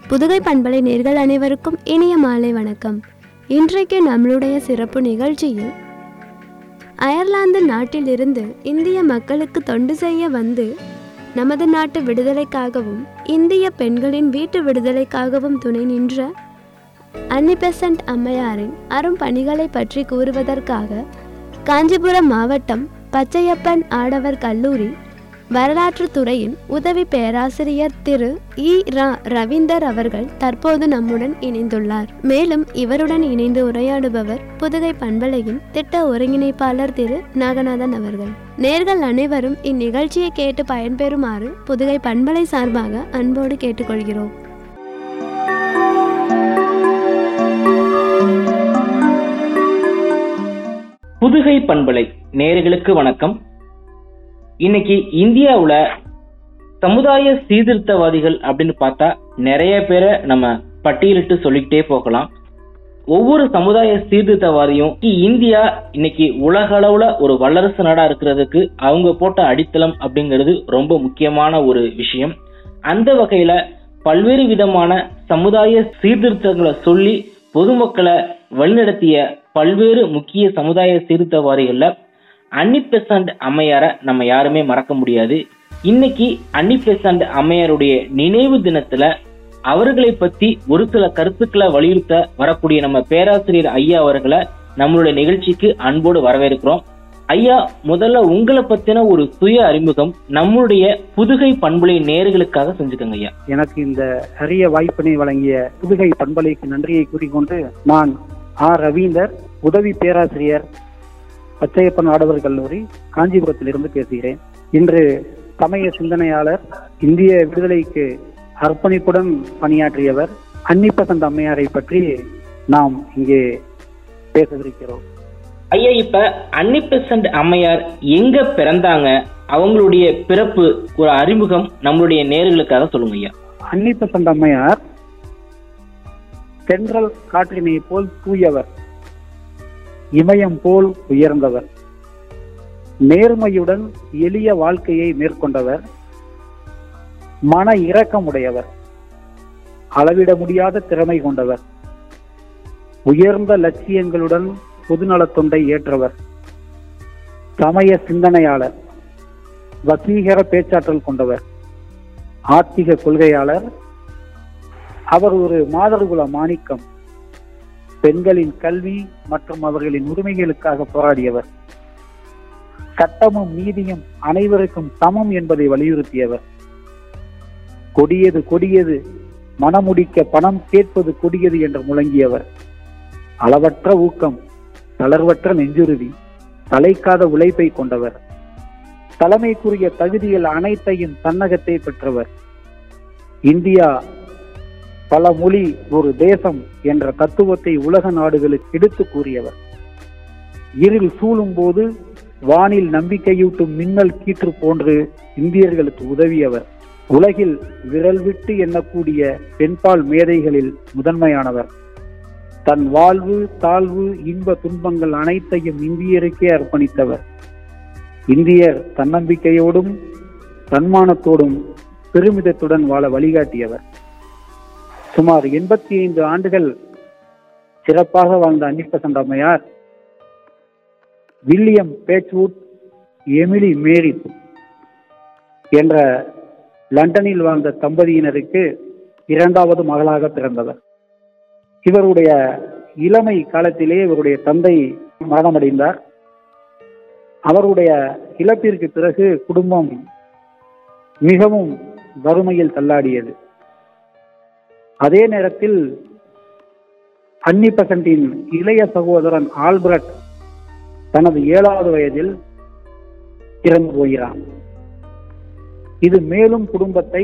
புதுகை பண்பலை நேர்கள் அனைவருக்கும் இனிய மாலை வணக்கம் இன்றைக்கு நம்மளுடைய சிறப்பு நிகழ்ச்சியில் அயர்லாந்து நாட்டிலிருந்து இந்திய மக்களுக்கு தொண்டு செய்ய வந்து நமது நாட்டு விடுதலைக்காகவும் இந்திய பெண்களின் வீட்டு விடுதலைக்காகவும் துணை நின்ற அன்னிபெசன்ட் அம்மையாரின் அரும் பணிகளை பற்றி கூறுவதற்காக காஞ்சிபுரம் மாவட்டம் பச்சையப்பன் ஆடவர் கல்லூரி வரலாற்றுத் துறையின் உதவி பேராசிரியர் திரு இ ரா ரவீந்தர் அவர்கள் தற்போது நம்முடன் இணைந்துள்ளார் மேலும் இவருடன் இணைந்து உரையாடுபவர் புதுகை பண்பலையின் திட்ட ஒருங்கிணைப்பாளர் திரு நாகநாதன் அவர்கள் நேர்கள் அனைவரும் இந்நிகழ்ச்சியை கேட்டு பயன்பெறுமாறு புதுகை பண்பலை சார்பாக அன்போடு கேட்டுக்கொள்கிறோம் புதுகை பண்பலை நேயர்களுக்கு வணக்கம் இன்னைக்கு இந்தியாவுல சமுதாய சீர்திருத்தவாதிகள் அப்படின்னு பார்த்தா நிறைய பேரை நம்ம பட்டியலிட்டு சொல்லிக்கிட்டே போகலாம் ஒவ்வொரு சமுதாய சீர்திருத்தவாதியும் இந்தியா இன்னைக்கு உலக அளவுல ஒரு வல்லரசு நாடா இருக்கிறதுக்கு அவங்க போட்ட அடித்தளம் அப்படிங்கிறது ரொம்ப முக்கியமான ஒரு விஷயம் அந்த வகையில பல்வேறு விதமான சமுதாய சீர்திருத்தங்களை சொல்லி பொதுமக்களை வழிநடத்திய பல்வேறு முக்கிய சமுதாய சீர்திருத்தவாதிகள்ல அன்னி பெசன்ட் அம்மையாரை நம்ம யாருமே மறக்க முடியாது இன்னைக்கு அன்னி பெசன்ட் அம்மையாருடைய நினைவு தினத்துல அவர்களை பத்தி ஒரு சில கருத்துக்களை வலியுறுத்த வரக்கூடிய நம்ம பேராசிரியர் ஐயா அவர்களை நம்மளுடைய நிகழ்ச்சிக்கு அன்போடு வரவேற்கிறோம் ஐயா முதல்ல உங்களை பத்தின ஒரு சுய அறிமுகம் நம்மளுடைய புதுகை பண்புலை நேர்களுக்காக செஞ்சுக்கோங்க ஐயா எனக்கு இந்த அரிய வாய்ப்பினை வழங்கிய புதுகை பண்பலைக்கு நன்றியை கூறிக்கொண்டு நான் ஆர் ரவீந்தர் உதவி பேராசிரியர் பச்சையப்பன் ஆடவர் கல்லூரி காஞ்சிபுரத்திலிருந்து பேசுகிறேன் இன்று சமய சிந்தனையாளர் இந்திய விடுதலைக்கு அர்ப்பணிப்புடன் பணியாற்றியவர் அன்னிப்பசந்த் அம்மையாரை பற்றி நாம் இங்கே பேசவிருக்கிறோம் ஐயா இப்ப அன்னி பெசன்ட் அம்மையார் எங்க பிறந்தாங்க அவங்களுடைய பிறப்பு ஒரு அறிமுகம் நம்மளுடைய நேர்களுக்காக சொல்லுங்க ஐயா அன்னிப்பசந்த் அம்மையார் தென்றல் காற்றினை போல் தூயவர் இமயம் போல் உயர்ந்தவர் நேர்மையுடன் எளிய வாழ்க்கையை மேற்கொண்டவர் மன இரக்கமுடையவர் அளவிட முடியாத திறமை கொண்டவர் உயர்ந்த லட்சியங்களுடன் பொதுநலத் தொண்டை ஏற்றவர் சமய சிந்தனையாளர் வசீகர பேச்சாற்றல் கொண்டவர் ஆத்திக கொள்கையாளர் அவர் ஒரு மாதர்குல மாணிக்கம் பெண்களின் கல்வி மற்றும் அவர்களின் உரிமைகளுக்காக போராடியவர் சட்டமும் நீதியும் அனைவருக்கும் சமம் என்பதை வலியுறுத்தியவர் கொடியது கொடியது மனமுடிக்க பணம் கேட்பது கொடியது என்று முழங்கியவர் அளவற்ற ஊக்கம் தளர்வற்ற நெஞ்சுறுதி தலைக்காத உழைப்பை கொண்டவர் தலைமைக்குரிய தகுதிகள் அனைத்தையும் தன்னகத்தை பெற்றவர் இந்தியா பல மொழி ஒரு தேசம் என்ற தத்துவத்தை உலக நாடுகளுக்கு எடுத்து கூறியவர் இருள் சூழும் போது வானில் நம்பிக்கையூட்டும் மின்னல் கீற்று போன்று இந்தியர்களுக்கு உதவியவர் உலகில் விரல் விட்டு எண்ணக்கூடிய பெண்பால் மேதைகளில் முதன்மையானவர் தன் வாழ்வு தாழ்வு இன்ப துன்பங்கள் அனைத்தையும் இந்தியருக்கே அர்ப்பணித்தவர் இந்தியர் தன்னம்பிக்கையோடும் தன்மானத்தோடும் பெருமிதத்துடன் வாழ வழிகாட்டியவர் சுமார் எண்பத்தி ஐந்து ஆண்டுகள் சிறப்பாக வாழ்ந்த அன்னிப்பசந்த் அம்மையார் வில்லியம் பேச்வுட் எமிலி மேரி என்ற லண்டனில் வாழ்ந்த தம்பதியினருக்கு இரண்டாவது மகளாக பிறந்தவர் இவருடைய இளமை காலத்திலே இவருடைய தந்தை மரணமடைந்தார் அவருடைய இழப்பிற்கு பிறகு குடும்பம் மிகவும் வறுமையில் தள்ளாடியது அதே நேரத்தில் அன்னி பசண்டின் இளைய சகோதரன் ஆல்பர்ட் தனது ஏழாவது வயதில் இறந்து போகிறான் இது மேலும் குடும்பத்தை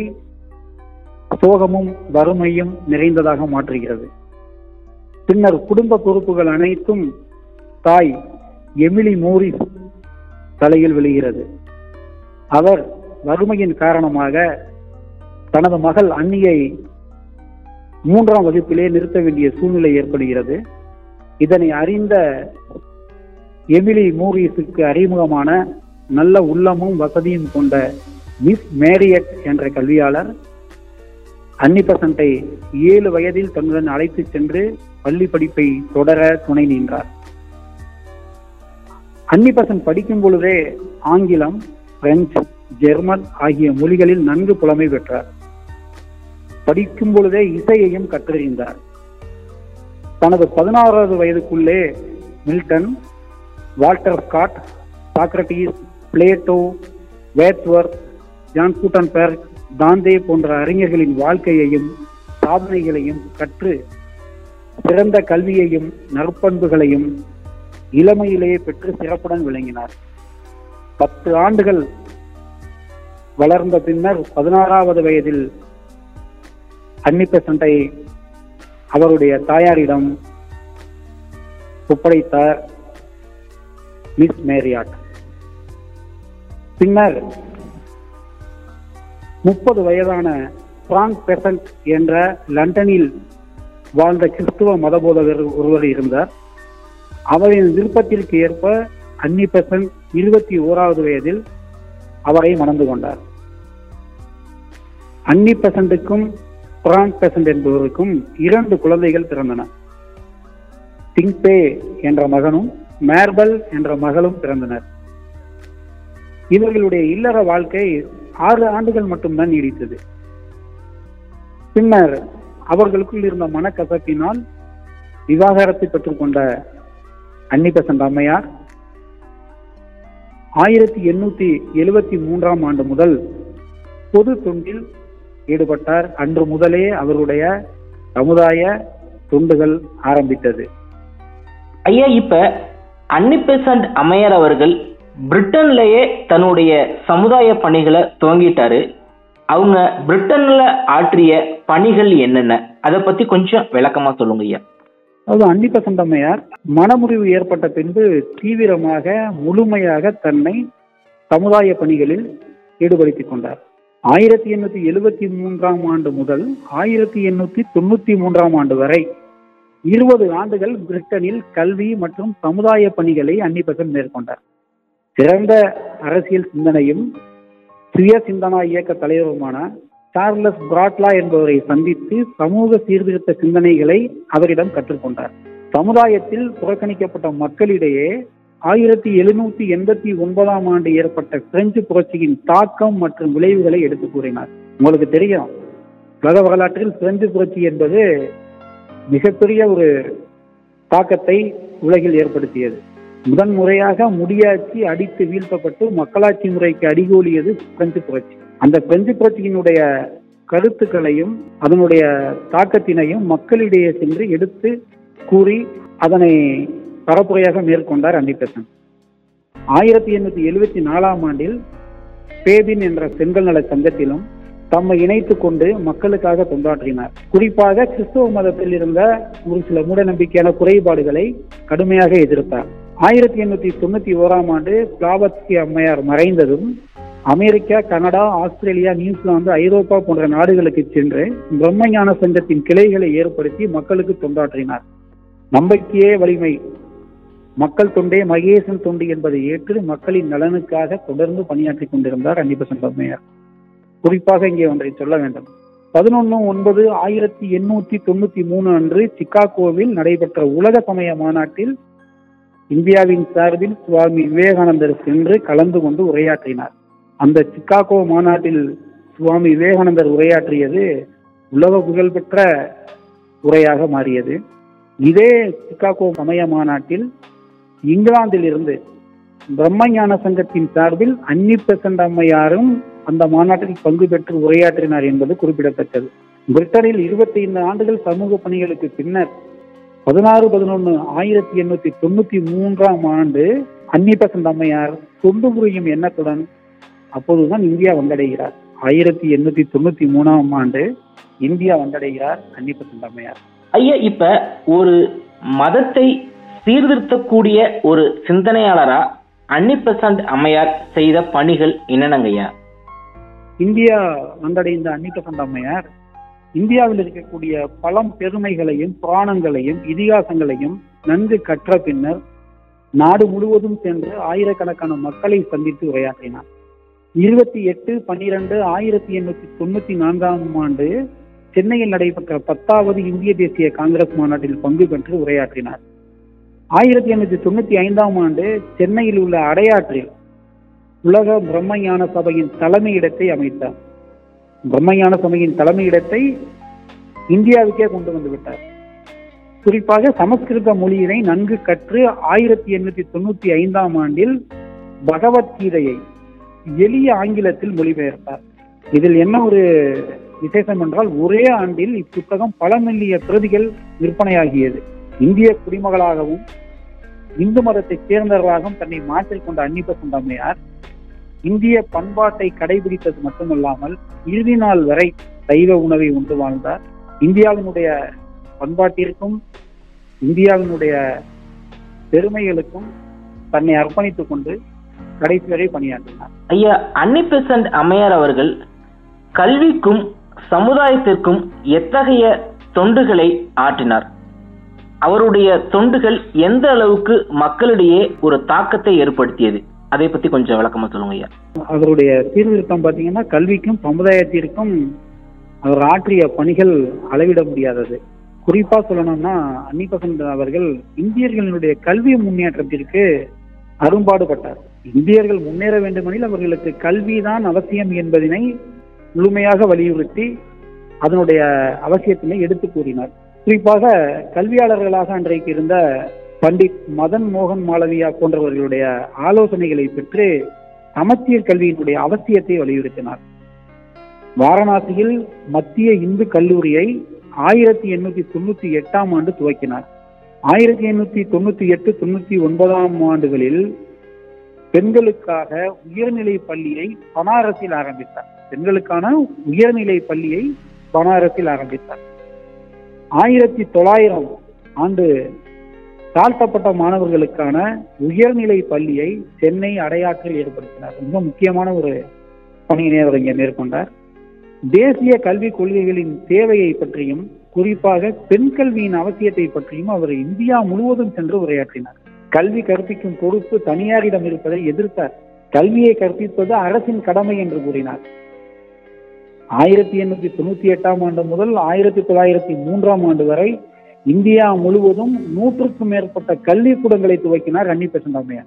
சோகமும் வறுமையும் நிறைந்ததாக மாற்றுகிறது பின்னர் குடும்ப பொறுப்புகள் அனைத்தும் தாய் எமிலி மோரிஸ் தலையில் விழுகிறது அவர் வறுமையின் காரணமாக தனது மகள் அன்னியை மூன்றாம் வகுப்பிலே நிறுத்த வேண்டிய சூழ்நிலை ஏற்படுகிறது இதனை அறிந்த எமிலி மூரிஸுக்கு அறிமுகமான நல்ல உள்ளமும் வசதியும் கொண்ட மிஸ் மேரியட் என்ற கல்வியாளர் அன்னி பெசண்டை ஏழு வயதில் தன்னுடன் அழைத்துச் சென்று பள்ளி படிப்பை தொடர துணை நின்றார் அன்னி பெசன்ட் படிக்கும் பொழுதே ஆங்கிலம் பிரெஞ்சு ஜெர்மன் ஆகிய மொழிகளில் நன்கு புலமை பெற்றார் படிக்கும் பொழுதே இசையையும் கற்றறிந்தார் தனது பதினாறாவது வயதுக்குள்ளே Milton Walter Scott Socrates Plato Wordsworth John Gutenberg Dante போன்ற அறிஞர்களின் வாழ்க்கையையும் சாதனைகளையும் கற்று சிறந்த கல்வியையும் நற்பண்புகளையும் இளமையிலேயே பெற்று சிறப்புடன் விளங்கினார் பத்து ஆண்டுகள் வளர்ந்த பின்னர் பதினாறாவது வயதில் அன்னி பெசண்டை அவருடைய தாயாரிடம் ஒப்படைத்தார் மிஸ் மேரியாட் பின்னர் முப்பது வயதான பிராங்க் பெசன்ட் என்ற லண்டனில் வாழ்ந்த கிறிஸ்துவ மதபோதகர் ஒருவர் இருந்தார் அவரின் விருப்பத்திற்கு ஏற்ப அன்னி பெசன்ட் இருபத்தி ஓராவது வயதில் அவரை மணந்து கொண்டார் அன்னி பெசண்ட்டுக்கும் பிராங்க் பெசன்ட் என்பவருக்கும் இரண்டு குழந்தைகள் பிறந்தன திங்பே என்ற மகனும் மேர்பல் என்ற மகளும் பிறந்தனர் இவர்களுடைய இல்லற வாழ்க்கை ஆறு ஆண்டுகள் மட்டும்தான் நீடித்தது பின்னர் அவர்களுக்குள் இருந்த மனக்கசப்பினால் விவாகரத்தை பெற்றுக்கொண்ட அன்னி பெசன்ட் அம்மையார் ஆயிரத்தி எண்ணூத்தி எழுபத்தி மூன்றாம் ஆண்டு முதல் பொது தொண்டில் ஈடுபட்டார் அன்று முதலே அவருடைய சமுதாய தொண்டுகள் ஆரம்பித்தது ஐயா இப்ப அன்னி பெசன்ட் அம்மையார் அவர்கள் பிரிட்டன்லயே தன்னுடைய சமுதாய பணிகளை துவங்கிட்டாரு அவங்க பிரிட்டன்ல ஆற்றிய பணிகள் என்னென்ன அதை பத்தி கொஞ்சம் விளக்கமா சொல்லுங்க ஐயா அதாவது அன்னி பெசன்ட் அம்மையார் மனமுறிவு ஏற்பட்ட பின்பு தீவிரமாக முழுமையாக தன்னை சமுதாய பணிகளில் ஈடுபடுத்திக் கொண்டார் ஆயிரத்தி எண்ணூத்தி எழுபத்தி மூன்றாம் ஆண்டு முதல் ஆயிரத்தி எண்ணூத்தி தொண்ணூத்தி மூன்றாம் ஆண்டு வரை இருபது ஆண்டுகள் பிரிட்டனில் கல்வி மற்றும் சமுதாய பணிகளை அன்னி பெசன்ட் மேற்கொண்டார் சிறந்த அரசியல் சிந்தனையும் சுய சிந்தனா இயக்க தலைவருமான சார்லஸ் பிராட்லா என்பவரை சந்தித்து சமூக சீர்திருத்த சிந்தனைகளை அவரிடம் கற்றுக்கொண்டார் சமுதாயத்தில் புறக்கணிக்கப்பட்ட மக்களிடையே ஆயிரத்தி எழுநூத்தி எண்பத்தி ஒன்பதாம் ஆண்டு ஏற்பட்ட பிரெஞ்சு புரட்சியின் தாக்கம் மற்றும் விளைவுகளை எடுத்து கூறினார் உங்களுக்கு தெரியும் உலக வரலாற்றில் பிரெஞ்சு புரட்சி என்பது மிகப்பெரிய ஒரு தாக்கத்தை உலகில் ஏற்படுத்தியது முதன் முறையாக முடியாட்சி அடித்து வீழ்த்தப்பட்டு மக்களாட்சி முறைக்கு அடிகோலியது பிரெஞ்சு புரட்சி அந்த பிரெஞ்சு புரட்சியினுடைய கருத்துக்களையும் அதனுடைய தாக்கத்தினையும் மக்களிடையே சென்று எடுத்து கூறி அதனை பரப்புரையாக மேற்கொண்டார் அன்னிபெசன் ஆயிரத்தி எண்ணூத்தி எழுபத்தி நாலாம் ஆண்டில் பேபின் என்ற பெண்கள் நல சங்கத்திலும் தம்மை இணைத்துக் கொண்டு மக்களுக்காக தொண்டாற்றினார் குறிப்பாக கிறிஸ்துவ மதத்தில் இருந்த ஒரு சில மூடநம்பிக்கையான குறைபாடுகளை கடுமையாக எதிர்த்தார் ஆயிரத்தி எண்ணூத்தி தொண்ணூத்தி ஓராம் ஆண்டு பிளாவத்ஸ்கி அம்மையார் மறைந்ததும் அமெரிக்கா கனடா ஆஸ்திரேலியா நியூசிலாந்து ஐரோப்பா போன்ற நாடுகளுக்கு சென்று பிரம்மஞான சங்கத்தின் கிளைகளை ஏற்படுத்தி மக்களுக்கு தொண்டாற்றினார் நம்பிக்கையே வலிமை மக்கள் தொண்டே மகேசன் தொண்டு என்பதை ஏற்று மக்களின் நலனுக்காக தொடர்ந்து பணியாற்றிக் கொண்டிருந்தார் அன்னிபசன் அம்மையார் குறிப்பாக இங்கே ஒன்றை சொல்ல வேண்டும் பதினொன்று ஒன்பது ஆயிரத்தி எண்ணூத்தி தொண்ணூத்தி மூணு அன்று சிக்காகோவில் நடைபெற்ற உலக சமய மாநாட்டில் இந்தியாவின் சார்பில் சுவாமி விவேகானந்தர் சென்று கலந்து கொண்டு உரையாற்றினார் அந்த சிக்காகோ மாநாட்டில் சுவாமி விவேகானந்தர் உரையாற்றியது உலக புகழ்பெற்ற உரையாக மாறியது இதே சிக்காகோ சமய மாநாட்டில் இங்கிலாந்தில் இருந்து பிரம்மஞான சங்கத்தின் சார்பில் அன்னி பெசன்ட் அம்மையாரும் அந்த மாநாட்டில் பங்கு பெற்று உரையாற்றினார் என்பது குறிப்பிடத்தக்கது பிரிட்டனில் இருபத்தி ஐந்து ஆண்டுகள் சமூக பணிகளுக்கு பின்னர் பதினாறு பதினொன்று ஆயிரத்தி எண்ணூத்தி தொண்ணூத்தி மூன்றாம் ஆண்டு அன்னி பெசன்ட் அம்மையார் தொண்டு புரியும் எண்ணத்துடன் அப்போதுதான் இந்தியா வந்தடைகிறார் ஆயிரத்தி எண்ணூத்தி தொண்ணூத்தி மூணாம் ஆண்டு இந்தியா வந்தடைகிறார் அன்னி பெசன்ட் அம்மையார் ஐயா இப்ப ஒரு மதத்தை சீர்திருத்தக்கூடிய ஒரு சிந்தனையாளரா அன்னி பெசன்ட் அம்மையார் செய்த பணிகள் என்னென்னங்க ஐயா இந்தியா வந்தடைந்த அன்னி பெசன்ட் அம்மையார் இந்தியாவில் இருக்கக்கூடிய பழம் பெருமைகளையும் புராணங்களையும் இதிகாசங்களையும் நன்கு கற்ற பின்னர் நாடு முழுவதும் சென்று ஆயிரக்கணக்கான மக்களை சந்தித்து உரையாற்றினார் இருபத்தி எட்டு பன்னிரண்டு ஆயிரத்தி எண்ணூத்தி தொண்ணூத்தி நான்காம் ஆண்டு சென்னையில் நடைபெற்ற பத்தாவது இந்திய தேசிய காங்கிரஸ் மாநாட்டில் பங்கு பெற்று உரையாற்றினார் ஆயிரத்தி எண்ணூத்தி தொண்ணூத்தி ஐந்தாம் ஆண்டு சென்னையில் உள்ள அடையாற்றில் உலக பிரம்மஞான சபையின் தலைமையிடத்தை அமைத்தார் பிரம்மஞான சபையின் தலைமையிடத்தை இந்தியாவுக்கே கொண்டு வந்து விட்டார் குறிப்பாக சமஸ்கிருத மொழியினை நன்கு கற்று ஆயிரத்தி எண்ணூத்தி தொண்ணூத்தி ஐந்தாம் ஆண்டில் பகவத்கீதையை எளிய ஆங்கிலத்தில் மொழிபெயர்த்தார் இதில் என்ன ஒரு விசேஷம் என்றால் ஒரே ஆண்டில் இப்புத்தகம் பல மில்லிய பிரதிகள் விற்பனையாகியது இந்திய குடிமகளாகவும் இந்து மதத்தைச் சேர்ந்தவர்களாகவும் தன்னை மாற்றிக் கொண்ட அன்னிப்ப சுண்டம்மையார் இந்திய பண்பாட்டை கடைபிடித்தது மட்டுமல்லாமல் இறுதி நாள் வரை சைவ உணவை உண்டு வாழ்ந்தார் இந்தியாவினுடைய பண்பாட்டிற்கும் இந்தியாவினுடைய பெருமைகளுக்கும் தன்னை அர்ப்பணித்துக் கொண்டு கடைசி வரை பணியாற்றினார் ஐயா அன்னி பெசன்ட் அம்மையார் அவர்கள் கல்விக்கும் சமுதாயத்திற்கும் எத்தகைய தொண்டுகளை ஆற்றினார் அவருடைய தொண்டுகள் எந்த அளவுக்கு மக்களிடையே ஒரு தாக்கத்தை ஏற்படுத்தியது அதை பத்தி கொஞ்சம் விளக்கமா சொல்லுங்க ஐயா அவருடைய சீர்திருத்தம் பார்த்தீங்கன்னா கல்விக்கும் சமுதாயத்திற்கும் அவர் ஆற்றிய பணிகள் அளவிட முடியாதது குறிப்பா சொல்லணும்னா அன்னிபசந்த் அவர்கள் இந்தியர்களுடைய கல்வி முன்னேற்றத்திற்கு அரும்பாடுபட்டார் இந்தியர்கள் முன்னேற வேண்டுமெனில் அவர்களுக்கு கல்விதான் அவசியம் என்பதனை முழுமையாக வலியுறுத்தி அதனுடைய அவசியத்தினை எடுத்து கூறினார் குறிப்பாக கல்வியாளர்களாக அன்றைக்கு இருந்த பண்டிட் மதன் மோகன் மாளவியா போன்றவர்களுடைய ஆலோசனைகளை பெற்று சமச்சீர் கல்வியினுடைய அவசியத்தை வலியுறுத்தினார் வாரணாசியில் மத்திய இந்து கல்லூரியை ஆயிரத்தி எண்ணூத்தி தொண்ணூத்தி எட்டாம் ஆண்டு துவக்கினார் ஆயிரத்தி எண்ணூத்தி தொண்ணூத்தி எட்டு தொண்ணூத்தி ஒன்பதாம் ஆண்டுகளில் பெண்களுக்காக உயர்நிலை பள்ளியை பனாரஸில் ஆரம்பித்தார் பெண்களுக்கான உயர்நிலை பள்ளியை பனாரஸில் ஆரம்பித்தார் ஆயிரத்தி தொள்ளாயிரம் ஆண்டு தாழ்த்தப்பட்ட மாணவர்களுக்கான உயர்நிலை பள்ளியை சென்னை அடையாற்றில் ஏற்படுத்தினார் மிக முக்கியமான ஒரு பணியினை அவர் இங்கே மேற்கொண்டார் தேசிய கல்விக் கொள்கைகளின் தேவையை பற்றியும் குறிப்பாக பெண் கல்வியின் அவசியத்தை பற்றியும் அவர் இந்தியா முழுவதும் சென்று உரையாற்றினார் கல்வி கற்பிக்கும் பொறுப்பு தனியாரிடம் இருப்பதை எதிர்த்தார் கல்வியை கற்பிப்பது அரசின் கடமை என்று கூறினார் ஆயிரத்தி எண்ணூத்தி தொண்ணூத்தி எட்டாம் ஆண்டு முதல் ஆயிரத்தி தொள்ளாயிரத்தி மூன்றாம் ஆண்டு வரை இந்தியா முழுவதும் நூற்றுக்கும் மேற்பட்ட கல்விக்கூடங்களை துவக்கினார் அன்னி பெசண்டம்மையார்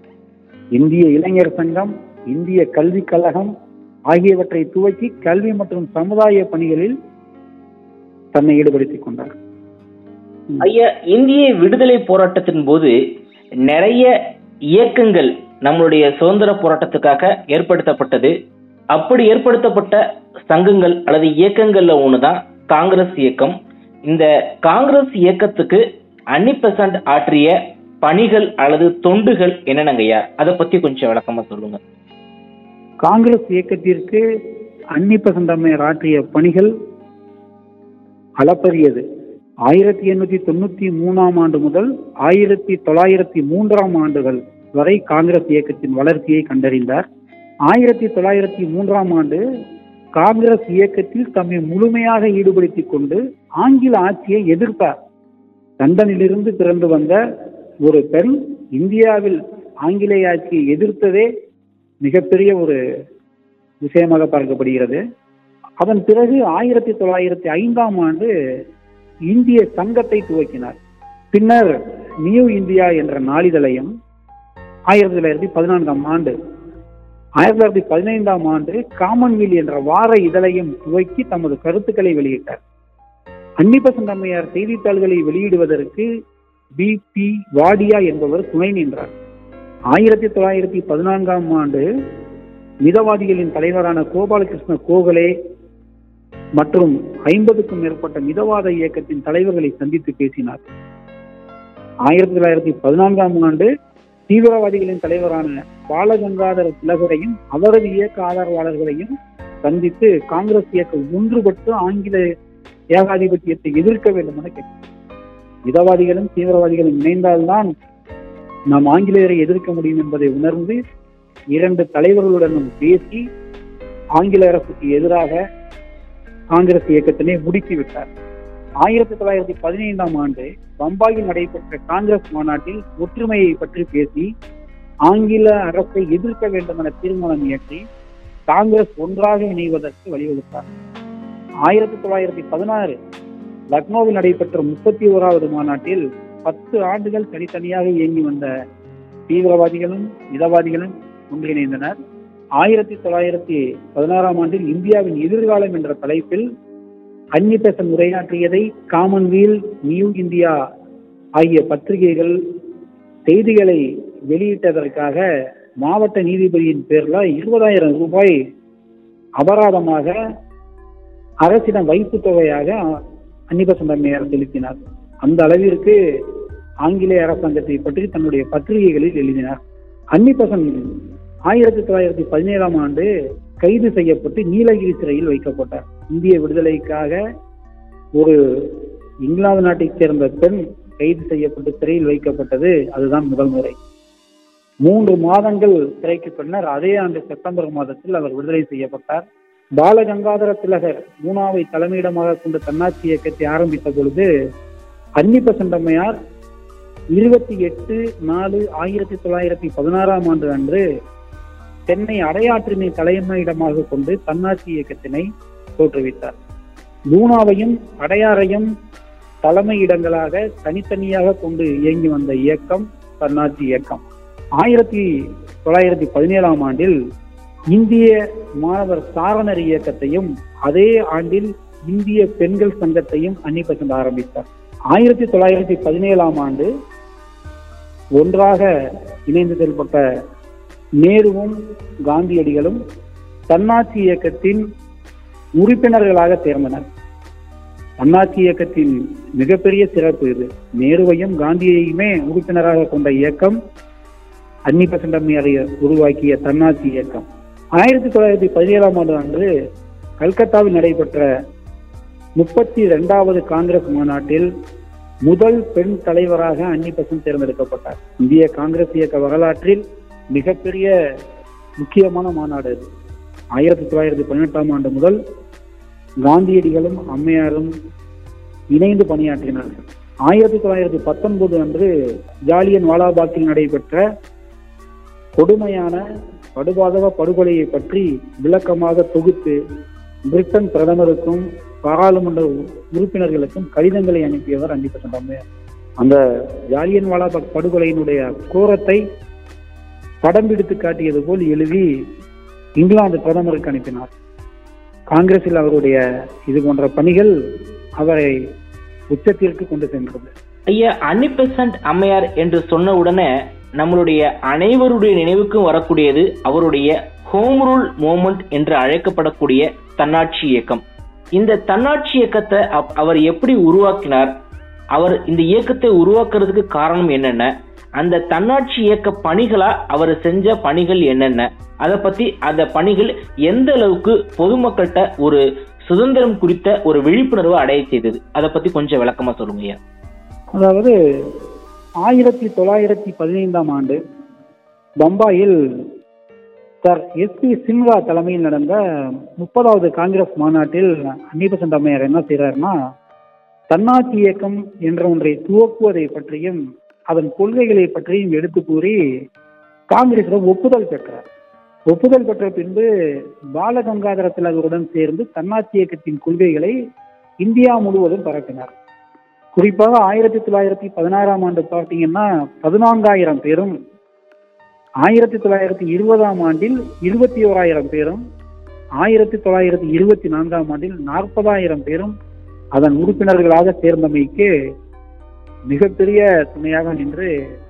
இந்திய இளைஞர் சங்கம் இந்திய கல்விக் கழகம் ஆகியவற்றை துவக்கி கல்வி மற்றும் சமுதாய பணிகளில் தன்னை ஈடுபடுத்திக் கொண்டார் ஐயா இந்திய விடுதலை போராட்டத்தின் போது நிறைய இயக்கங்கள் நம்மளுடைய சுதந்திர போராட்டத்துக்காக ஏற்படுத்தப்பட்டது அப்படி ஏற்படுத்தப்பட்ட சங்கங்கள் அல்லது இயக்கங்கள்ல ஒண்ணுதான் காங்கிரஸ் இயக்கம் இந்த காங்கிரஸ் இயக்கத்துக்கு அன்னி பெசன்ட் ஆற்றிய பணிகள் அல்லது தொண்டுகள் என்னென்னங்கய்யா அதை பத்தி கொஞ்சம் விளக்கமா சொல்லுங்க காங்கிரஸ் இயக்கத்திற்கு அன்னி பெசண்டம்மையார் ஆற்றிய பணிகள் அளப்பரியது ஆயிரத்தி எண்ணூத்தி தொண்ணூத்தி மூணாம் ஆண்டு முதல் ஆயிரத்தி தொள்ளாயிரத்தி மூன்றாம் ஆண்டுகள் வரை காங்கிரஸ் இயக்கத்தின் வளர்ச்சியை கண்டறிந்தார் ஆயிரத்தி தொள்ளாயிரத்தி மூன்றாம் ஆண்டு காங்கிரஸ் இயக்கத்தில் தம்மை முழுமையாக ஈடுபடுத்திக் கொண்டு ஆங்கில ஆட்சியை எதிர்த்தார் லண்டனிலிருந்து பிறந்து வந்த ஒரு பெண் இந்தியாவில் ஆங்கிலேய ஆட்சியை எதிர்த்ததே மிகப்பெரிய ஒரு விஷயமாக பார்க்கப்படுகிறது அதன் பிறகு ஆயிரத்தி தொள்ளாயிரத்தி ஐந்தாம் ஆண்டு இந்திய சங்கத்தை துவக்கினார் பின்னர் நியூ இந்தியா என்ற நாளிதழையும் ஆயிரத்தி தொள்ளாயிரத்தி பதினான்காம் ஆண்டு ஆயிரத்தி தொள்ளாயிரத்தி பதினைந்தாம் ஆண்டு காமன்வெல் என்ற வார இதழையும் துவக்கி தமது கருத்துக்களை வெளியிட்டார் அன்னிபசந்த் அம்மையார் செய்தித்தாள்களை வெளியிடுவதற்கு பி பி வாடியா என்பவர் துணை நின்றார் ஆயிரத்தி தொள்ளாயிரத்தி பதினான்காம் ஆண்டு மிதவாதிகளின் தலைவரான கோபாலகிருஷ்ண கோகலே மற்றும் ஐம்பதுக்கும் மேற்பட்ட மிதவாத இயக்கத்தின் தலைவர்களை சந்தித்து பேசினார் ஆயிரத்தி தொள்ளாயிரத்தி பதினான்காம் ஆண்டு தீவிரவாதிகளின் தலைவரான பாலகங்காதர திலகரையும் அவரது இயக்க ஆதரவாளர்களையும் சந்தித்து காங்கிரஸ் இயக்கம் ஒன்றுபட்டு ஆங்கில ஏகாதிபத்தியத்தை எதிர்க்க வேண்டும் என கேட்டார் மிதவாதிகளும் தீவிரவாதிகளும் இணைந்தால்தான் நாம் ஆங்கிலேயரை எதிர்க்க முடியும் என்பதை உணர்ந்து இரண்டு தலைவர்களுடனும் பேசி ஆங்கில அரசுக்கு எதிராக காங்கிரஸ் இயக்கத்தினை முடுக்கிவிட்டார் ஆயிரத்தி தொள்ளாயிரத்தி பதினைந்தாம் ஆண்டு பம்பாயில் நடைபெற்ற காங்கிரஸ் மாநாட்டில் ஒற்றுமையை பற்றி பேசி ஆங்கில அரசை எதிர்க்க வேண்டும் என தீர்மானம் இயற்றி காங்கிரஸ் ஒன்றாக இணைவதற்கு வழிவகுத்தார் ஆயிரத்தி தொள்ளாயிரத்தி பதினாறு லக்னோவில் நடைபெற்ற முப்பத்தி ஓராவது மாநாட்டில் பத்து ஆண்டுகள் தனித்தனியாக இயங்கி வந்த தீவிரவாதிகளும் மிதவாதிகளும் ஒன்றிணைந்தனர் ஆயிரத்தி தொள்ளாயிரத்தி பதினாறாம் ஆண்டில் இந்தியாவின் எதிர்காலம் என்ற தலைப்பில் அன்னி பெசன் உரையாற்றியதை காமன்வீல் நியூ இந்தியா ஆகிய பத்திரிகைகள் செய்திகளை வெளியிட்டதற்காக மாவட்ட நீதிபதியின் பேர்ல இருபதாயிரம் ரூபாய் அபராதமாக அரசிடம் வைப்பு தொகையாக அன்னிபசன் அம்மையார் செலுத்தினார் அந்த அளவிற்கு ஆங்கிலேய அரசாங்கத்தை பற்றி தன்னுடைய பத்திரிகைகளில் எழுதினார் அன்னிபசன் ஆயிரத்தி தொள்ளாயிரத்தி பதினேழாம் ஆண்டு கைது செய்யப்பட்டு நீலகிரி சிறையில் வைக்கப்பட்டார் இந்திய விடுதலைக்காக ஒரு இங்கிலாந்து நாட்டைச் சேர்ந்த பெண் கைது செய்யப்பட்டு சிறையில் வைக்கப்பட்டது அதுதான் முதல் முறை மூன்று மாதங்கள் சிறைக்கு பின்னர் அதே ஆண்டு செப்டம்பர் மாதத்தில் அவர் விடுதலை செய்யப்பட்டார் பாலகங்காதர திலகர் பூனாவை தலைமையிடமாக கொண்டு தன்னாட்சி இயக்கத்தை ஆரம்பித்த பொழுது அன்னிபசண்டம்மையார் இருபத்தி எட்டு நாலு ஆயிரத்தி தொள்ளாயிரத்தி பதினாறாம் ஆண்டு அன்று சென்னை அடையாற்றினை தலைமையிடமாக கொண்டு தன்னாட்சி இயக்கத்தினை தோற்றுவித்தார் பூனாவையும் அடையாறையும் தலைமையிடங்களாக தனித்தனியாக கொண்டு இயங்கி வந்த இயக்கம் தன்னாட்சி இயக்கம் ஆயிரத்தி தொள்ளாயிரத்தி பதினேழாம் ஆண்டில் இந்திய மாணவர் சாரணர் இயக்கத்தையும் அதே ஆண்டில் இந்திய பெண்கள் சங்கத்தையும் அன்னிபசந்த் ஆரம்பித்தார் ஆயிரத்தி தொள்ளாயிரத்தி பதினேழாம் ஆண்டு ஒன்றாக இணைந்து செயல்பட்ட நேருவும் காந்தியடிகளும் தன்னாட்சி இயக்கத்தின் உறுப்பினர்களாக சேர்ந்தனர் தன்னாட்சி இயக்கத்தின் மிகப்பெரிய சிறப்பு இது நேருவையும் காந்தியையுமே உறுப்பினராக கொண்ட இயக்கம் அன்னி பெசண்டம்மையாரை உருவாக்கிய தன்னாட்சி இயக்கம் ஆயிரத்தி தொள்ளாயிரத்தி பதினேழாம் ஆண்டு அன்று கல்கத்தாவில் நடைபெற்ற முப்பத்தி இரண்டாவது காங்கிரஸ் மாநாட்டில் முதல் பெண் தலைவராக அன்னி பெசன்ட் தேர்ந்தெடுக்கப்பட்டார் இந்திய காங்கிரஸ் இயக்க வரலாற்றில் மிகப்பெரிய முக்கியமான மாநாடு அது ஆயிரத்தி தொள்ளாயிரத்தி பதினெட்டாம் ஆண்டு முதல் காந்தியடிகளும் அம்மையாரும் இணைந்து பணியாற்றினார்கள் ஆயிரத்தி தொள்ளாயிரத்தி பத்தொன்பது அன்று ஜாலியன் வாலாபாக்கில் நடைபெற்ற கொடுமையான படுபாதக படுகொலையை பற்றி விளக்கமாக தொகுத்து பிரிட்டன் பிரதமருக்கும் பாராளுமன்ற உறுப்பினர்களுக்கும் கடிதங்களை அனுப்பியவர் அன்னிபெசன்ட் அம்மையார் அந்த ஜாலியன் வாலாபாக் படுகொலையினுடைய கோரத்தை படம் பிடித்து காட்டியது போல் எழுதி இங்கிலாந்து பிரதமருக்கு அனுப்பினார் காங்கிரஸில் அவருடைய இது போன்ற பணிகள் அவரை உச்சத்திற்கு கொண்டு சென்றது ஐயா அன்னிபெசன்ட் அம்மையார் என்று சொன்ன உடனே நம்மளுடைய அனைவருடைய நினைவுக்கும் வரக்கூடியது அவருடைய ஹோம் ரூல் மூமெண்ட் என்று அழைக்கப்படக்கூடிய தன்னாட்சி இயக்கம் இந்த தன்னாட்சி இயக்கத்தை அப்- அவர் எப்படி உருவாக்கினார் அவர் இந்த இயக்கத்தை உருவாக்குறதுக்கு காரணம் என்னென்ன அந்த தன்னாட்சி இயக்க பணிகளா அவர் செஞ்ச பணிகள் என்னென்ன அதை பத்தி அந்த பணிகள் எந்த அளவுக்கு பொதுமக்கள்கிட்ட ஒரு சுதந்திரம் குறித்த ஒரு விழிப்புணர்வை அடைய செய்தது அதை பத்தி கொஞ்சம் விளக்கமா சொல்லுங்க ஐயா அதாவது ஆயிரத்தி தொள்ளாயிரத்தி பதினைந்தாம் ஆண்டு பம்பாயில் சர் எஸ் பி சின்ஹா தலைமையில் நடந்த முப்பதாவது காங்கிரஸ் மாநாட்டில் அன்னிபசன்ட் அம்மையார் என்ன செய்றாருன்னா தன்னாட்சி இயக்கம் என்ற ஒன்றை துவக்குவதை பற்றியும் அதன் கொள்கைகளை பற்றியும் எடுத்து கூறி காங்கிரஸிடம் ஒப்புதல் பெற்றார் ஒப்புதல் பெற்ற பின்பு பாலகங்காதர திலகருடன் சேர்ந்து தன்னாட்சி இயக்கத்தின் கொள்கைகளை இந்தியா முழுவதும் பரப்பினார் குறிப்பாக ஆயிரத்தி தொள்ளாயிரத்தி பதினாறாம் ஆண்டு பார்த்தீங்கன்னா பதினான்காயிரம் பேரும் ஆயிரத்தி தொள்ளாயிரத்தி இருபதாம் ஆண்டில் இருபத்தி ஓராயிரம் பேரும் ஆயிரத்தி தொள்ளாயிரத்தி இருபத்தி நான்காம் ஆண்டில் நாற்பதாயிரம் பேரும் அதன் உறுப்பினர்களாக சேர்ந்தமைக்கு மிகப்பெரிய துணையாக நின்று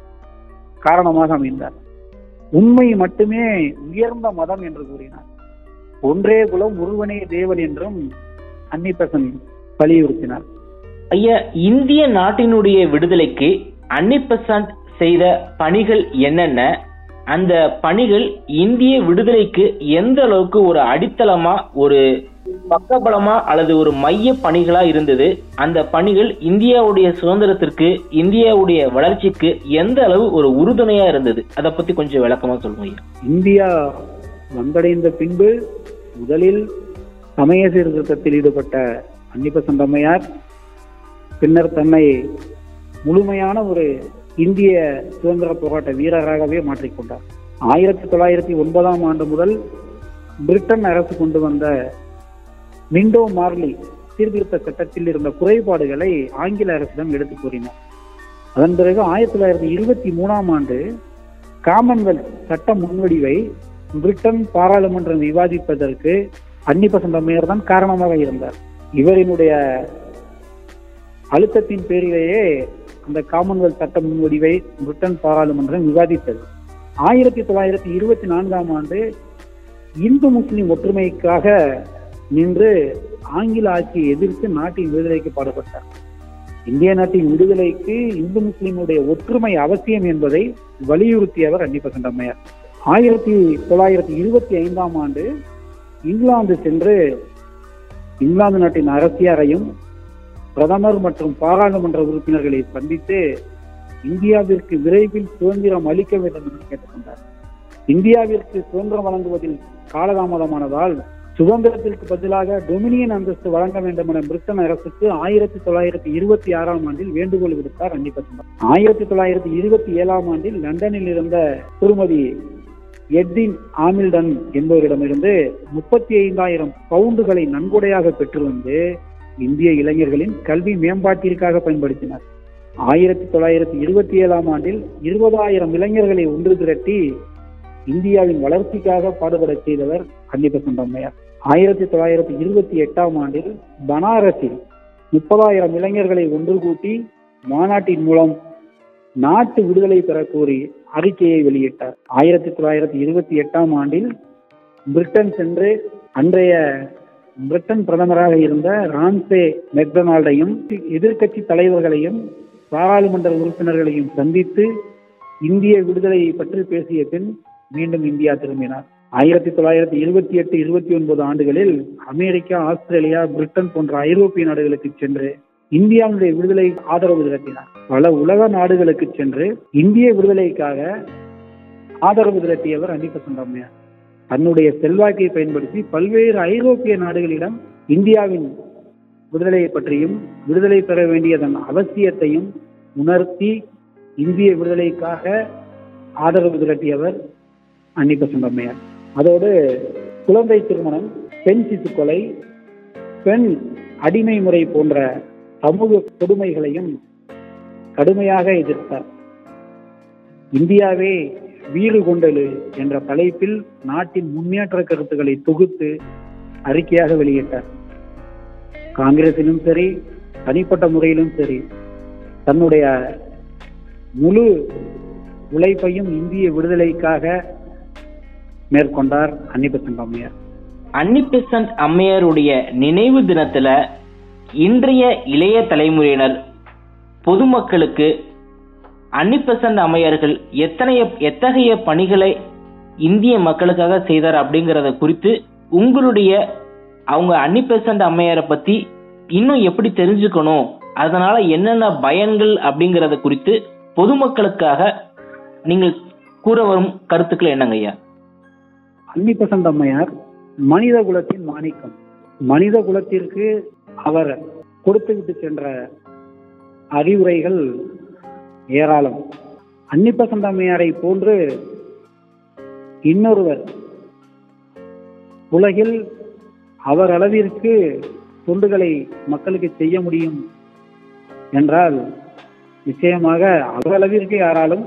காரணமாக அமைந்தார் உண்மை மட்டுமே உயர்ந்த மதம் என்று கூறினார் ஒன்றே குலம் ஒருவனே தேவன் என்றும் அன்னிபெசன் வலியுறுத்தினார் ஐயா இந்திய நாட்டினுடைய விடுதலைக்கு அன்னிபெசன்ட் செய்த பணிகள் என்னென்ன அந்த பணிகள் இந்திய விடுதலைக்கு எந்த அளவுக்கு ஒரு அடித்தளமா ஒரு பக்கபலமா அல்லது ஒரு மைய பணிகளா இருந்தது அந்த பணிகள் இந்தியாவுடைய சுதந்திரத்திற்கு இந்தியாவுடைய வளர்ச்சிக்கு எந்த அளவு ஒரு உறுதுணையா இருந்தது அதை பத்தி கொஞ்சம் விளக்கமா சொல்லுங்க ஐயா இந்தியா வந்தடைந்த பின்பு முதலில் சமய சீர்திருத்தத்தில் ஈடுபட்ட அன்னிபசன்ட் அம்மையார் பின்னர் தன்னை முழுமையான ஒரு இந்திய சுதந்திர போராட்ட வீரராகவே மாற்றிக்கொண்டார் ஆயிரத்தி தொள்ளாயிரத்தி ஒன்பதாம் ஆண்டு முதல் பிரிட்டன் அரசு கொண்டு வந்த மிண்டோ மார்லி சீர்திருத்த சட்டத்தில் இருந்த குறைபாடுகளை ஆங்கில அரசிடம் எடுத்து கூறினார் அதன் பிறகு ஆயிரத்தி தொள்ளாயிரத்தி இருபத்தி மூணாம் ஆண்டு காமன்வெல்த் சட்ட முன்வடிவை பிரிட்டன் பாராளுமன்றம் விவாதிப்பதற்கு அன்னிபசன்ட் அம்மையார் தான் காரணமாக இருந்தார் இவரினுடைய அழுத்தத்தின் பேரிலேயே அந்த காமன்வெல்த் சட்ட முன்வடிவை பிரிட்டன் பாராளுமன்றம் விவாதித்தது ஆயிரத்தி தொள்ளாயிரத்தி இருபத்தி நான்காம் ஆண்டு இந்து முஸ்லிம் ஒற்றுமைக்காக நின்று ஆங்கில ஆட்சியை எதிர்த்து நாட்டின் விடுதலைக்கு பாடுபட்டார் இந்திய நாட்டின் விடுதலைக்கு இந்து முஸ்லிமுடைய ஒற்றுமை அவசியம் என்பதை வலியுறுத்தியவர் அன்னிபசன்ட் அம்மையார் ஆயிரத்தி தொள்ளாயிரத்தி இருபத்தி ஐந்தாம் ஆண்டு இங்கிலாந்து சென்று இங்கிலாந்து நாட்டின் அரசியாரையும் பிரதமர் மற்றும் பாராளுமன்ற உறுப்பினர்களை சந்தித்து இந்தியாவிற்கு விரைவில் சுதந்திரம் அளிக்க வேண்டும் என்று கேட்டுக்கொண்டார் இந்தியாவிற்கு சுதந்திரம் வழங்குவதில் காலதாமதமானதால் சுதந்திரத்திற்கு பதிலாக டொமினியன் அந்தஸ்து வழங்க வேண்டும் என பிரிட்டன் அரசுக்கு ஆயிரத்தி தொள்ளாயிரத்தி இருபத்தி ஆறாம் ஆண்டில் வேண்டுகோள் விடுத்தார் அன்னிபசந்தர் ஆயிரத்தி தொள்ளாயிரத்தி இருபத்தி ஏழாம் ஆண்டில் லண்டனில் இருந்த திருமதி எட்வின் ஆமில்டன் என்பவரிடமிருந்து முப்பத்தி ஐந்தாயிரம் பவுண்டுகளை நன்கொடையாக பெற்று வந்து இந்திய இளைஞர்களின் கல்வி மேம்பாட்டிற்காக பயன்படுத்தினார் ஆயிரத்தி தொள்ளாயிரத்தி இருபத்தி ஏழாம் ஆண்டில் இருபதாயிரம் இளைஞர்களை ஒன்று திரட்டி இந்தியாவின் வளர்ச்சிக்காக பாடுபடச் செய்தவர் அன்னிபசன்ட் அம்மையார் ஆயிரத்தி தொள்ளாயிரத்தி இருபத்தி எட்டாம் ஆண்டில் பனாரஸில் முப்பதாயிரம் இளைஞர்களை ஒன்று கூட்டி மாநாட்டின் மூலம் நாட்டு விடுதலை பெற கோரி அறிக்கையை வெளியிட்டார் ஆயிரத்தி தொள்ளாயிரத்தி இருபத்தி எட்டாம் ஆண்டில் பிரிட்டன் சென்று அன்றைய பிரிட்டன் பிரதமராக இருந்த ரான்சே மெக்டொனால்டையும் எதிர்க்கட்சி தலைவர்களையும் பாராளுமன்ற உறுப்பினர்களையும் சந்தித்து இந்திய விடுதலையை பற்றி பேசிய பின் மீண்டும் இந்தியா திரும்பினார் ஆயிரத்தி தொள்ளாயிரத்தி இருபத்தி எட்டு இருபத்தி ஒன்பது ஆண்டுகளில் அமெரிக்கா ஆஸ்திரேலியா பிரிட்டன் போன்ற ஐரோப்பிய நாடுகளுக்கு சென்று இந்தியாவுடைய விடுதலை ஆதரவு திரட்டினார் பல உலக நாடுகளுக்கு சென்று இந்திய விடுதலைக்காக ஆதரவு திரட்டியவர் அன்னிபசன்ட் அம்மையார் தன்னுடைய செல்வாக்கை பயன்படுத்தி பல்வேறு ஐரோப்பிய நாடுகளிடம் இந்தியாவின் விடுதலையை பற்றியும் விடுதலை பெற வேண்டியதன் அவசியத்தையும் உணர்த்தி இந்திய விடுதலைக்காக ஆதரவு திரட்டியவர் அன்னிபசன்ட் அம்மையார் அதோடு குழந்தை திருமணம் பெண் சிசு கொலை பெண் அடிமை முறை போன்ற சமூக கொடுமைகளையும் கடுமையாக எதிர்த்தார் இந்தியாவே வீறு கொண்டலு என்ற தலைப்பில் நாட்டின் முன்னேற்ற கருத்துக்களை தொகுத்து அறிக்கையாக வெளியிட்டார் காங்கிரசிலும் சரி தனிப்பட்ட முறையிலும் சரி தன்னுடைய முழு உழைப்பையும் இந்திய விடுதலைக்காக மேற்கொண்டார் அன்னிபெசன்ட் அம்மையார் அன்னிபெசன்ட் அம்மையாருடைய நினைவு தினத்துல இன்றைய இளைய தலைமுறையினர் பொதுமக்களுக்கு அன்னிபெசன்ட் அம்மையார்கள் எத்தனைய எத்தகைய பணிகளை இந்திய மக்களுக்காக செய்தார் அப்படிங்கறத குறித்து உங்களுடைய அவங்க அன்னிபெசன்ட் அம்மையாரை பத்தி இன்னும் எப்படி தெரிஞ்சுக்கணும் அதனால என்னென்ன பயன்கள் அப்படிங்கறத குறித்து பொதுமக்களுக்காக நீங்கள் கூற வரும் கருத்துக்கள் என்னங்க ஐயா அன்னிபெசன்ட் அம்மையார் மனித குலத்தின் மாணிக்கம் மனித குலத்திற்கு அவர் கொடுத்துவிட்டு சென்ற அறிவுரைகள் ஏராளம் அன்னிபெசன்ட் அம்மையாரை போன்று இன்னொருவர் உலகில் அவர் அளவிற்கு தொண்டுகளை மக்களுக்கு செய்ய முடியும் என்றால் நிச்சயமாக அவர் அளவிற்கு யாராலும்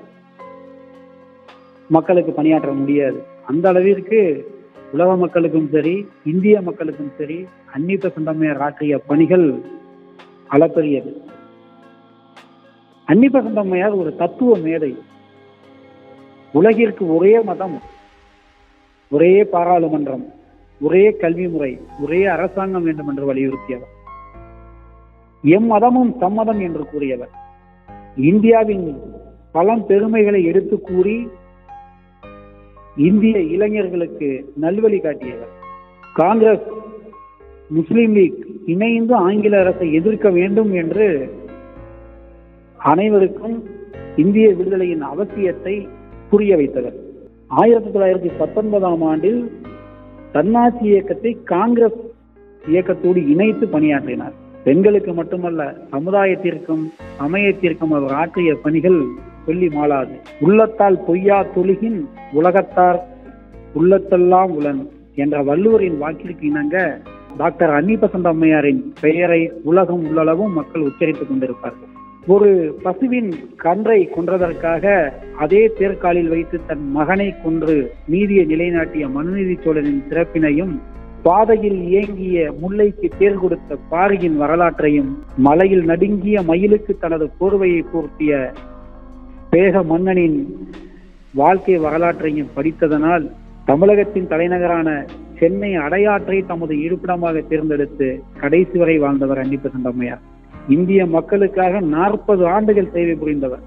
மக்களுக்கு பணியாற்ற முடியாது அந்த அளவிற்கு உலக மக்களுக்கும் சரி இந்திய மக்களுக்கும் சரி அந்நித்த சந்தமையர் ஆற்றிய பணிகள் அளப்பரியது அன்னிப்ப சந்தமையார் ஒரு தத்துவ மேதை உலகிற்கு ஒரே மதம் ஒரே பாராளுமன்றம் ஒரே கல்வி முறை ஒரே அரசாங்கம் வேண்டும் என்று வலியுறுத்தியவர் எம் மதமும் சம்மதம் என்று கூறியவர் இந்தியாவின் பலம் பெருமைகளை எடுத்து கூறி இந்திய இளைஞர்களுக்கு நல்வழி காட்டியவர் காங்கிரஸ் முஸ்லிம் லீக் இணைந்து ஆங்கில அரசை எதிர்க்க வேண்டும் என்று அனைவருக்கும் இந்திய விடுதலையின் அவசியத்தை புரிய வைத்தவர் ஆயிரத்தி தொள்ளாயிரத்தி பத்தொன்பதாம் ஆண்டில் தன்னாட்சி இயக்கத்தை காங்கிரஸ் இயக்கத்தோடு இணைத்து பணியாற்றினார் பெண்களுக்கு மட்டுமல்ல சமுதாயத்திற்கும் சமயத்திற்கும் அவர் ஆற்றிய பணிகள் சொல்லி மாளாது உள்ளத்தால் பொய்யா தொழுகின் உலகத்தார் உள்ளத்தெல்லாம் உளன் என்ற வள்ளுவரின் வாக்கிற்கு இணங்க டாக்டர் அன்னி பசந்த அம்மையாரின் பெயரை உலகம் உள்ளளவும் மக்கள் உச்சரித்துக் கொண்டிருப்பார்கள் ஒரு பசுவின் கன்றை கொன்றதற்காக அதே தேர்காலில் வைத்து தன் மகனை கொன்று நீதியை நிலைநாட்டிய மனுநீதி சோழனின் சிறப்பினையும் பாதையில் இயங்கிய முல்லைக்கு தேர் கொடுத்த பாரியின் வரலாற்றையும் மலையில் நடுங்கிய மயிலுக்கு தனது போர்வையை பூர்த்திய பேக மன்னனின் வாழ்க்கை வரலாற்றையும் படித்ததனால் தமிழகத்தின் தலைநகரான சென்னை அடையாற்றை தமது இருப்பிடமாக தேர்ந்தெடுத்து கடைசி வரை வாழ்ந்தவர் அன்னிப்ப சண்டம்மையார் இந்திய மக்களுக்காக நாற்பது ஆண்டுகள் சேவை புரிந்தவர்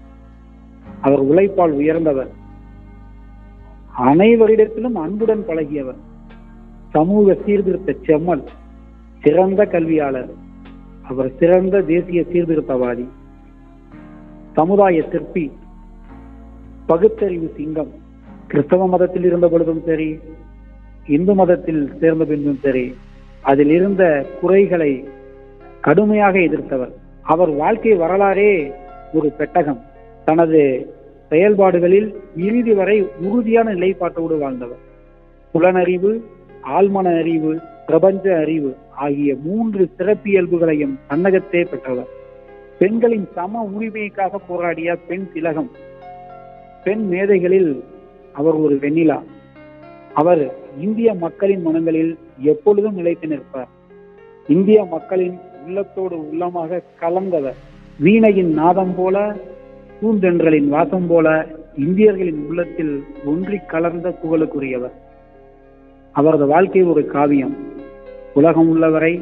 அவர் உழைப்பால் உயர்ந்தவர் அனைவரிடத்திலும் அன்புடன் பழகியவர் சமூக சீர்திருத்த செம்மல் சிறந்த கல்வியாளர் அவர் சிறந்த தேசிய சீர்திருத்தவாதி சமுதாய சிற்பி பகுத்தறிவு சிங்கம் கிறிஸ்தவ மதத்தில் இருந்த பொழுதும் சரி இந்து மதத்தில் சேர்ந்த பின்பும் சரி அதில் இருந்த குறைகளை கடுமையாக எதிர்த்தவர் அவர் வாழ்க்கை வரலாறே ஒரு பெட்டகம் தனது செயல்பாடுகளில் இறுதி வரை உறுதியான நிலைப்பாட்டோடு வாழ்ந்தவர் புலனறிவு ஆழ்மன அறிவு பிரபஞ்ச அறிவு ஆகிய மூன்று சிறப்பியல்புகளையும் தன்னகத்தே பெற்றவர் பெண்களின் சம உரிமைக்காக போராடிய பெண் திலகம் பெண் மேதைகளில் அவர் ஒரு வெண்ணிலா அவர் இந்திய மக்களின் மனங்களில் எப்பொழுதும் நிலைத்து நிற்பார் இந்திய மக்களின் உள்ளத்தோடு உள்ளமாக கலந்தவர் வீணையின் நாதம் போல பூந்தென்றலின் வாசம் போல இந்தியர்களின் உள்ளத்தில் ஒன்றி கலந்த புகழுக்குரியவர் அவரது வாழ்க்கை ஒரு காவியம் உலகம் உள்ளவரை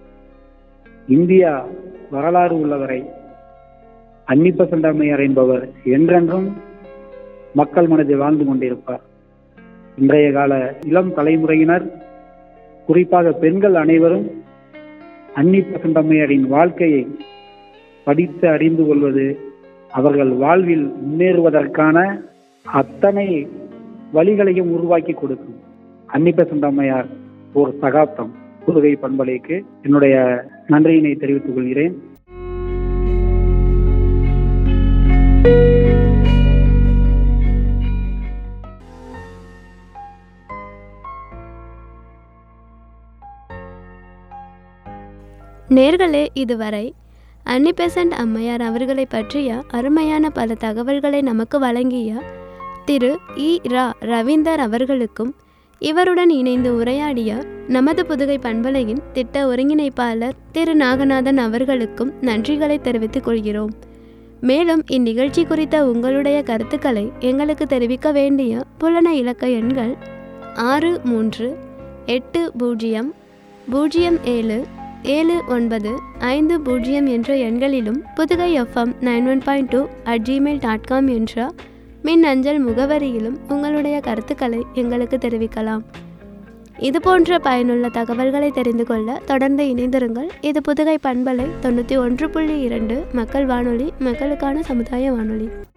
இந்தியா வரலாறு உள்ளவரை அன்னிப்ப சண்டமையார் என்பவர் என்றென்றும் மக்கள் மனதில் வாழ்ந்து கொண்டிருப்பார் இன்றைய கால இளம் தலைமுறையினர் குறிப்பாக பெண்கள் அனைவரும் அன்னிப்ப சண்டமையாரின் வாழ்க்கையை படித்து அறிந்து கொள்வது அவர்கள் வாழ்வில் முன்னேறுவதற்கான அத்தனை வழிகளையும் உருவாக்கி கொடுக்கும் அன்னிப்ப சண்டம்மையார் ஒரு சகாப்தம் புதுகை பண்பலைக்கு என்னுடைய நன்றியினை தெரிவித்துக் கொள்கிறேன் நேர்களே இதுவரை அன்னிபெசன்ட் அம்மையார் அவர்களை பற்றிய அருமையான பல தகவல்களை நமக்கு வழங்கிய திரு இ ரா ரவீந்தர் அவர்களுக்கும் இவருடன் இணைந்து உரையாடிய நமது புதுகை பண்பலையின் திட்ட ஒருங்கிணைப்பாளர் திரு நாகநாதன் அவர்களுக்கும் நன்றிகளை தெரிவித்துக் கொள்கிறோம் மேலும் இந்நிகழ்ச்சி குறித்த உங்களுடைய கருத்துக்களை எங்களுக்கு தெரிவிக்க வேண்டிய புலன இலக்க எண்கள் ஆறு மூன்று எட்டு பூஜ்ஜியம் பூஜ்ஜியம் ஏழு ஏழு ஒன்பது ஐந்து பூஜ்ஜியம் என்ற எண்களிலும் Pudugai FM nine one point two at Gmail dot com என்ற மின் அஞ்சல் முகவரியிலும் உங்களுடைய கருத்துக்களை எங்களுக்கு தெரிவிக்கலாம் இது போன்ற பயனுள்ள தகவல்களை தெரிந்து கொள்ள தொடர்ந்து இணைந்திருங்கள் இது புதுகை பண்பலை தொண்ணூற்றி ஒன்று புள்ளி இரண்டு மக்கள் வானொலி மக்களுக்கான சமுதாய வானொலி